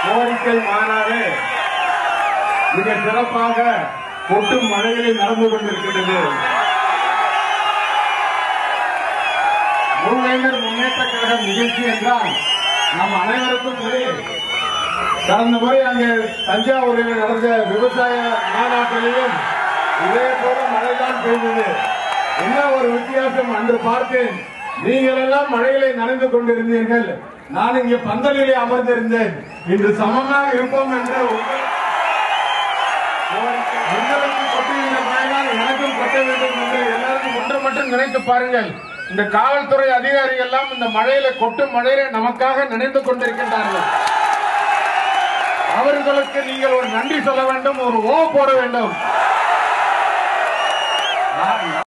கோரிக்கை மாநாடு மிக சிறப்பாக கொட்டும் மழைகளில் நடந்து கொண்டிருக்கிறது மூவேந்தர் முன்னேற்ற கழகம் நிகழ்ச்சி என்றால் நம் அனைவருக்கும் தெரியும் கடந்த முறை அங்கே தஞ்சாவூரில் நடந்த விவசாய மாநாட்டிலையும் இதே போல மழைதான் பெய்தது என்ன ஒரு வித்தியாசம் அன்று பார்த்தேன் நீங்கள் எல்லாம் மழையிலே நனைந்து கொண்டிருந்தீர்கள் நான் இங்கே பந்தலிலே அமர்ந்திருந்தேன் இன்று சமமாக இருப்போம் என்று உங்கள் உங்களுக்கு கொட்டுகின்ற மழைதான் எனக்கும் கொட்ட வேண்டும் என்று எல்லாருக்கும் ஒன்று மட்டும் நினைத்து பாருங்கள் இந்த காவல்துறை அதிகாரிகள் எல்லாம் இந்த மழையில கொட்டும் மழையில நமக்காக நினைந்து கொண்டிருக்கின்றார்கள் அவர்களுக்கு நீங்கள் ஒரு நன்றி சொல்ல வேண்டும் ஒரு ஓ போட வேண்டும்